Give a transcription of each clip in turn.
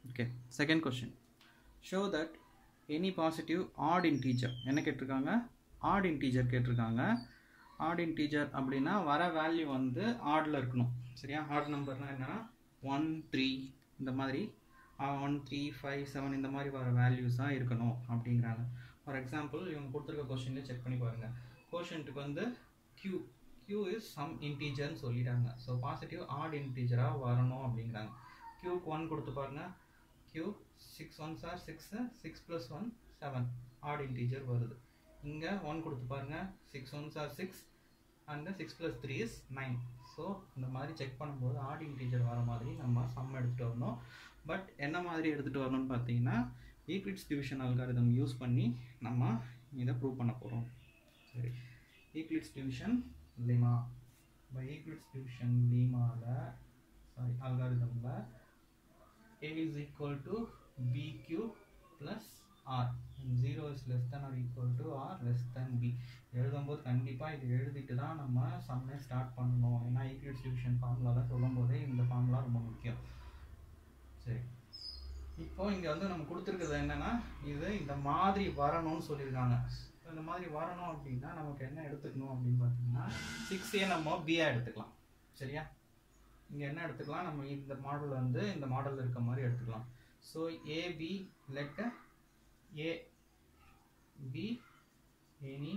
Okay second question show that any positive odd integer என்ன கேட்டிருக்காங்க odd integer கேட்டிருக்காங்க odd integer அப்படின்னா வர வேல்யூ வந்து ஆடில் இருக்கணும் சரியா ஆட் நம்பர்னால் என்னென்னா ஒன் த்ரீ இந்த மாதிரி ஒன் த்ரீ ஃபைவ் செவன் இந்த மாதிரி வர வேல்யூஸாக இருக்கணும் அப்படிங்கிறாங்க ஃபார் எக்ஸாம்பிள் இவங்க கொடுத்துருக்க கொஷின்லேயே செக் பண்ணி பாருங்கள் கோஷன்ட்டுக்கு வந்து q q இஸ் சம் இன்டீஜர்னு சொல்லிட்டாங்க ஸோ பாசிட்டிவ் ஆட் இன்டீஜராக வரணும் அப்படிங்கிறாங்க க்யூக்கு ஒன் கொடுத்து பாருங்க q six one are six six plus one seven odd integer வருது இங்கே ஒன் கொடுத்து பாருங்க six one are six and six plus three is nine so இந்த மாதிரி செக் பண்ணும்போது ஆட் இன்டீஜர் வர மாதிரி நம்ம சம் எடுத்துகிட்டு வரணும் பட் என்ன மாதிரி எடுத்துகிட்டு வரணும்னு பார்த்தீங்கன்னா ஈக்விட்ஸ் டிவிஷன் அல்காரிதம் யூஸ் பண்ணி நம்ம இதை ப்ரூவ் பண்ண போகிறோம் சரி ஈக்லிட்ஸ் டிவிஷன் லிமா இப்போ ஈக்லிட்ஸ் டிவிஷன் லீமாவில் சாரி அல்காரிதமில் a is equal to bq plus r and 0 is less than or equal to r less than b எழுதும்போது கண்டிப்பாக இது எழுதிட்டு தான் நம்ம சம்மே ஸ்டார்ட் பண்ணணும் ஏன்னா ஈக்லிட்ஸ் டிவிஷன் ஃபார்முலாலாம் சொல்லும் போதே இந்த ஃபார்முலா ரொம்ப முக்கியம் சரி இப்போ இங்கே வந்து நம்ம கொடுத்துருக்கிறது என்னன்னா இது இந்த மாதிரி வரணும்னு சொல்லியிருக்காங்க இந்த மாதிரி வரணும் அப்படின்னா நமக்கு என்ன எடுத்துக்கணும் அப்படின்னு பார்த்தீங்கன்னா சிக்ஸே நம்ம பிஏ எடுத்துக்கலாம் சரியா இங்கே என்ன எடுத்துக்கலாம் நம்ம இந்த மாடல் வந்து இந்த மாடலில் இருக்க மாதிரி எடுத்துக்கலாம் so a b let a b any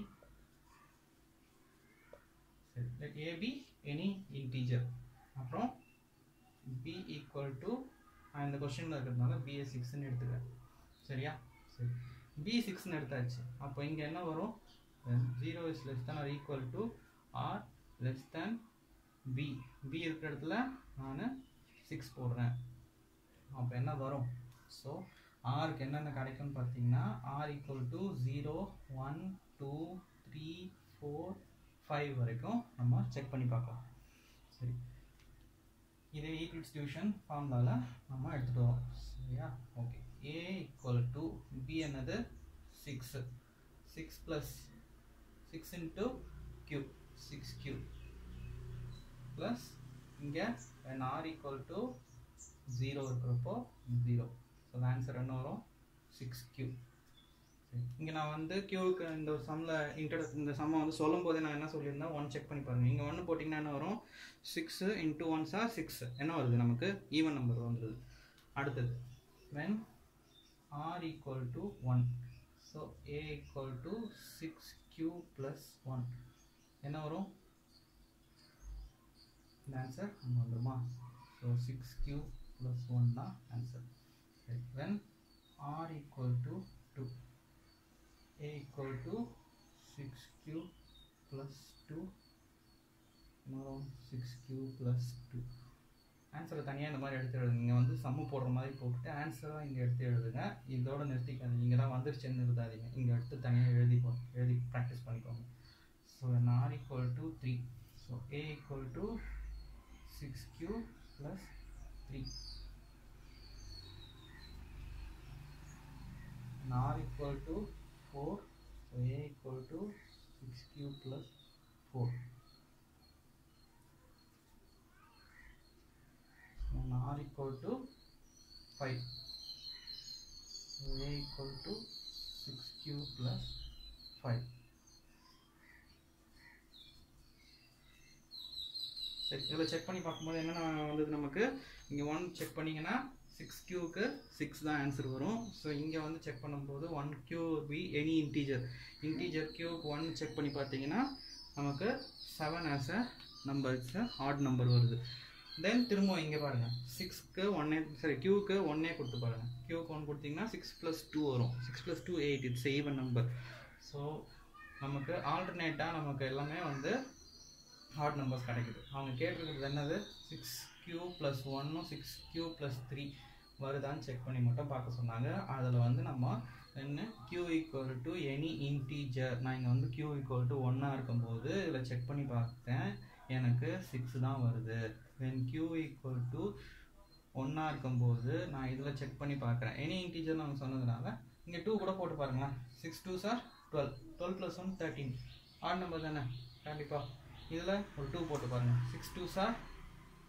சரி லெட் ஏபி எனி இன்டீஜர் அப்புறம் பி ஈக்குவல் டு நான் இந்த கொஸ்டினில் இருக்கிறதுனால பிஏ சிக்ஸ்ன்னு எடுத்துக்கிறேன் சரியா சரி பி சிக்ஸ்னு எடுத்தாச்சு அப்போ இங்கே என்ன வரும் zero is less than r equal to r less than b b இருக்கிற இடத்துல நான் சிக்ஸ் போடுறேன் அப்போ என்ன வரும் ஸோ ஆருக்கு என்னென்ன கிடைக்கும்னு பார்த்தீங்கன்னா r equal to zero one two three four five வரைக்கும் நம்ம செக் பண்ணி பார்க்கலாம் சரி இதே ஈக்குவல்ஸ் டிவிஷன் ஃபார்முலாவில் நம்ம எடுத்துகிட்டு வரோம் சரியா okay a equal to b என்னது six six plus six into q six q plus இங்கே when r equal to zero இருக்கிறப்போ ஜீரோ ஸோ ஆன்சர் என்ன வரும் சிக்ஸ் க்யூ இங்கே நான் வந்து க்யூவுக்கு இந்த சம்மில் இன்டர் இந்த சம்மை வந்து சொல்லும் போதே நான் என்ன சொல்லியிருந்தேன் ஒன் செக் பண்ணி பாருங்கள் இங்கே ஒன்று போட்டிங்கன்னா என்ன வரும் சிக்ஸு இன்ட்டு ஒன்ஸா சிக்ஸ் என்ன வருது நமக்கு ஈவன் நம்பர் வந்துடுது அடுத்தது when r equal to 1 so a equal to 6q plus 1 என்ன வரும் இந்த ஆன்சர் அங்கே வந்துருமா so six q plus one தான் answer when r equal to 2 a equal to 6q plus 2 என்ன வரும் 6q plus 2 ஆன்சரை தனியாக இந்த மாதிரி எடுத்து எழுதுங்க நீங்கள் வந்து சம்மு போடுற மாதிரி போட்டுட்டு ஆன்சராக இங்கே எடுத்து எழுதுங்க இதோட நிறுத்திக்காதீங்க இங்கே தான் வந்துருச்சுன்னு நிறுத்தாதீங்க இங்கே எடுத்து தனியாக எழுதி போ எழுதி ப்ராக்டிஸ் பண்ணிக்கோங்க so and r equal to three so a equal to six q plus three and r equal to four so a equal to six q plus four and r equal to 5 so a equal to 6q plus 5 சரி இதில் check பண்ணி பார்க்கும்போது என்னென்ன வந்தது நமக்கு இங்கே one check பண்ணிங்கன்னா six கியூக்கு சிக்ஸ் தான் ஆன்சர் வரும் ஸோ இங்கே வந்து செக் பண்ணும்போது one q b any integer integer கியூக்கு ஒன் செக் பண்ணி பார்த்தீங்கன்னா நமக்கு seven as a number it's odd number வருது தென் திரும்ப இங்கே பாருங்கள் சிக்ஸ்க்கு ஒன்னே சரி க்யூக்கு ஒன்னே கொடுத்து பாருங்கள் க்யூக்கு ஒன் கொடுத்தீங்கன்னா சிக்ஸ் ப்ளஸ் டூ வரும் six plus two eight it's even number so நமக்கு ஆல்டர்னேட்டாக நமக்கு எல்லாமே வந்து ஹார்ட் நம்பர்ஸ் கிடைக்குது அவங்க கேட்டிருக்கிறது என்னது சிக்ஸ் க்யூ ப்ளஸ் ஒன்னும் சிக்ஸ் க்யூ ப்ளஸ் த்ரீ வருதான்னு செக் பண்ணி மட்டும் பார்க்க சொன்னாங்க அதில் வந்து நம்ம என்ன q equal to any integer நான் இங்கே வந்து க்யூ ஈக்குவல் டு ஒன்னாக இருக்கும்போது இதில் செக் பண்ணி பார்த்தேன் எனக்கு சிக்ஸ் தான் வருது வென் q ஈக்குவல் டு ஒன்னாக இருக்கும்போது நான் இதில் செக் பண்ணி பார்க்குறேன் எனி இன்டீஜர் நாங்கள் சொன்னதுனால இங்கே டூ கூட போட்டு பாருங்களேன் six two are twelve twelve plus one thirteen odd number தானே கண்டிப்பாக இதில் ஒரு டூ போட்டு பாருங்கள் six two are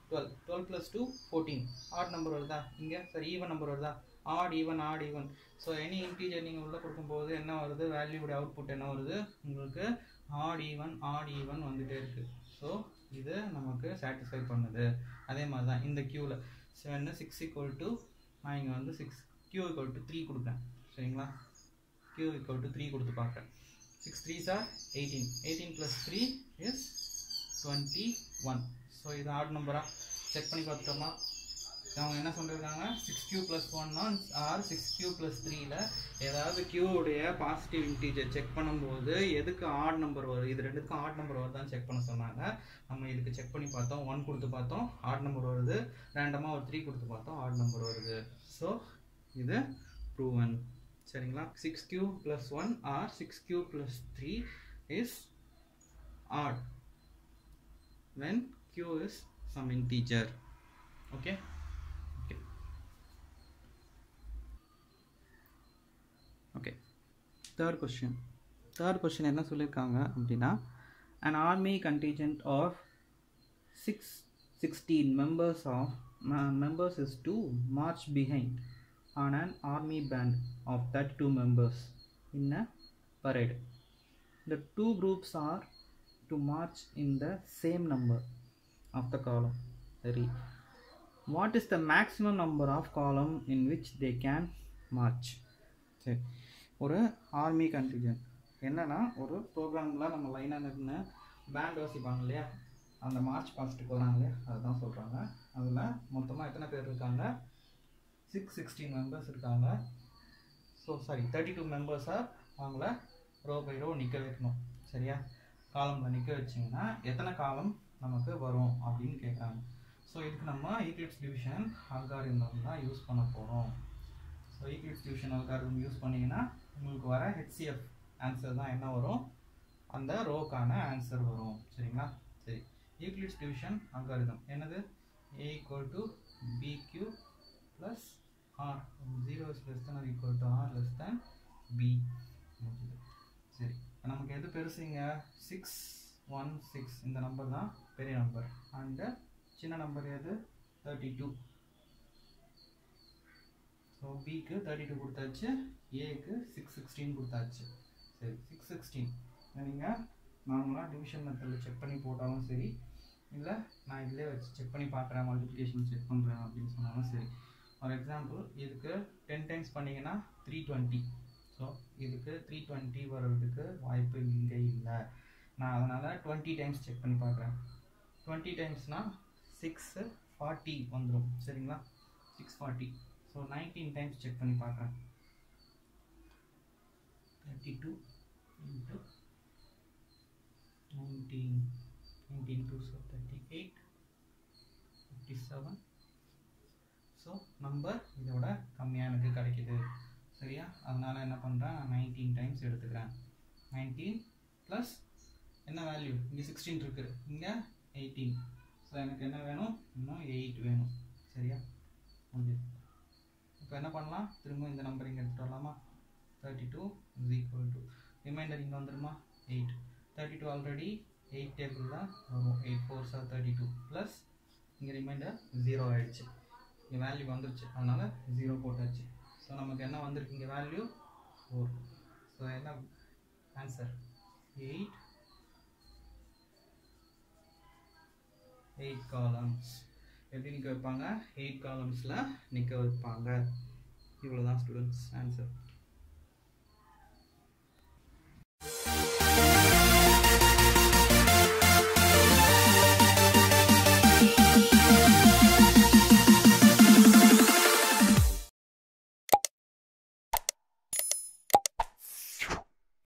twelve twelve plus two fourteen odd number வருதா இங்கே சரி ஈவன் நம்பர் வருதா odd even odd even so any integer நீங்கள் உள்ளே கொடுக்கும்போது என்ன வருது வேல்யூடைய அவுட்புட் என்ன வருது உங்களுக்கு ஆட் ஈவன் ஆட் ஈவன் வந்துகிட்டே இருக்குது ஸோ இது நமக்கு சாட்டிஸ்ஃபை பண்ணுது அதே மாதிரி தான் இந்த க்யூவில் செவன் சிக்ஸ் ஈக்குவல் டு நான் இங்கே வந்து six q equal to three கொடுப்பேன் சரிங்களா க்யூ ஈக்குவல் டு த்ரீ கொடுத்து பார்க்குறேன் six three are eighteen eighteen plus three is twenty one so இது ஆட் நம்பரா செக் பண்ணி பார்த்துட்டோமா அவங்க என்ன சொல்லியிருக்காங்க சிக்ஸ் கியூ ப்ளஸ் ஒன்னா ஆர் சிக்ஸ் கியூ ப்ளஸ் த்ரீல ஏதாவது கியூவுடைய பாசிட்டிவ் இன்டீஜர் செக் பண்ணும்போது எதுக்கு ஆட் நம்பர் வரும் இது ரெண்டுக்கும் ஆட் நம்பர் வருதான்னு செக் பண்ண சொன்னாங்க நம்ம இதுக்கு செக் பண்ணி பார்த்தோம் ஒன் கொடுத்து பார்த்தோம் ஆட் நம்பர் வருது ரேண்டமாக ஒரு த்ரீ கொடுத்து பார்த்தோம் ஆட் நம்பர் வருது ஸோ இது ப்ரூவன் சரிங்களா six q plus one or six q plus three is odd when q is some integer okay okay okay third question third question என்ன சொல்லியிருக்காங்க அப்படின்னா an army contingent of six sixteen members of uh, members is to march behind on an army band of 32 members in a parade the two groups are to march in the same number of the column Very. what is the maximum number of column in which they can march சரி ஒரு army contingent என்னன்னா ஒரு ப்ரோக்ராமில் நம்ம லைனாக நின்று pant வாசிப்பாங்க இல்லையா அந்த மார்ச் பாஸ்ட்டுக்கு வராங்க இல்லையா அதுதான் சொல்கிறாங்க அதில் மொத்தமாக எத்தனை பேர் இருக்காங்க சிக்ஸ் சிக்ஸ்டீன் மெம்பர்ஸ் இருக்காங்க ஸோ சாரி தேர்ட்டி டூ மெம்பர்ஸாக அவங்கள ரோ பை ரோ நிற்க வைக்கணும் சரியா காலமில் நிற்க வச்சிங்கன்னா எத்தனை காலம் நமக்கு வரும் அப்படின்னு கேட்குறாங்க ஸோ இதுக்கு நம்ம ஈக்லிப்ஸ் டிவிஷன் அல்காரிதம் தான் யூஸ் பண்ண போகிறோம் so Euclid's division algorithm use பண்ணிங்கன்னா உங்களுக்கு வர ஹெச்சிஎஃப் ஆன்சர் தான் என்ன வரும் அந்த ரோக்கான ஆன்சர் வரும் சரிங்களா சரி ஈக்லிப்ஸ் டிவிஷன் அல்காரிதம் என்னது a equal to b q plus r zero is less than equal to r less than b சரி இப்போ நமக்கு எது பெருசுங்க சிக்ஸ் ஒன் சிக்ஸ் இந்த நம்பர் தான் பெரிய நம்பர் அண்டு சின்ன நம்பர் எது தேர்ட்டி டூ ஸோ பிக்கு தேர்ட்டி டூ கொடுத்தாச்சு ஏக்கு சிக்ஸ் சிக்ஸ்டீன் கொடுத்தாச்சு சரி சிக்ஸ் சிக்ஸ்டீன் நீங்கள் நார்மலாக டிவிஷன் மெத்தடில் செக் பண்ணி போட்டாலும் சரி இல்லை நான் இதிலே வச்சு செக் பண்ணி பார்க்குறேன் மல்டிப்ளிகேஷன் செக் பண்ணுறேன் அப்படின்னு சொன்னாலும் சரி ஃபார் எக்ஸாம்பிள் இதுக்கு டென் டைம்ஸ் பண்ணிங்கன்னா த்ரீ டுவெண்ட்டி ஸோ இதுக்கு த்ரீ டுவெண்ட்டி வர்றதுக்கு வாய்ப்பு இங்கே இல்லை நான் அதனால் டுவெண்ட்டி டைம்ஸ் செக் பண்ணி பார்க்குறேன் டுவெண்ட்டி டைம்ஸ்னால் சிக்ஸு ஃபார்ட்டி வந்துடும் சரிங்களா six forty so nineteen times check பண்ணி பார்க்குறேன் thirty two into nineteen nineteen two so thirty eight fifty seven so number இதோட கம்மியாக எனக்கு கிடைக்கிது சரியா அதனால் என்ன பண்ணுறேன் நான் நைன்டீன் டைம்ஸ் எடுத்துக்கிறேன் நைன்டீன் ப்ளஸ் என்ன வேல்யூ இங்கே சிக்ஸ்டீன் இருக்குது இங்கே எயிட்டீன் ஸோ எனக்கு என்ன வேணும் இன்னும் எயிட் வேணும் சரியா முடிஞ்சது இப்போ என்ன பண்ணலாம் திரும்ப இந்த நம்பர் இங்கே எடுத்துகிட்டு வரலாமா thirty two is equal to remainder இங்கே வந்துடுமா eight thirty two already eight table தான் வரும் eight four are thirty two plus இங்கே ரிமைண்டர் ஜீரோ ஆகிடுச்சு இங்கே வேல்யூ வந்துருச்சு அதனால் ஜீரோ போட்டாச்சு ஸோ நமக்கு என்ன வந்திருக்கு இங்கே வேல்யூ ஃபோர் ஸோ என்ன ஆன்சர் எயிட் எயிட் காலம்ஸ் எப்படி நிற்க வைப்பாங்க எயிட் காலம்ஸில் நிற்க வைப்பாங்க இவ்வளோ தான் ஸ்டூடெண்ட்ஸ் ஆன்சர்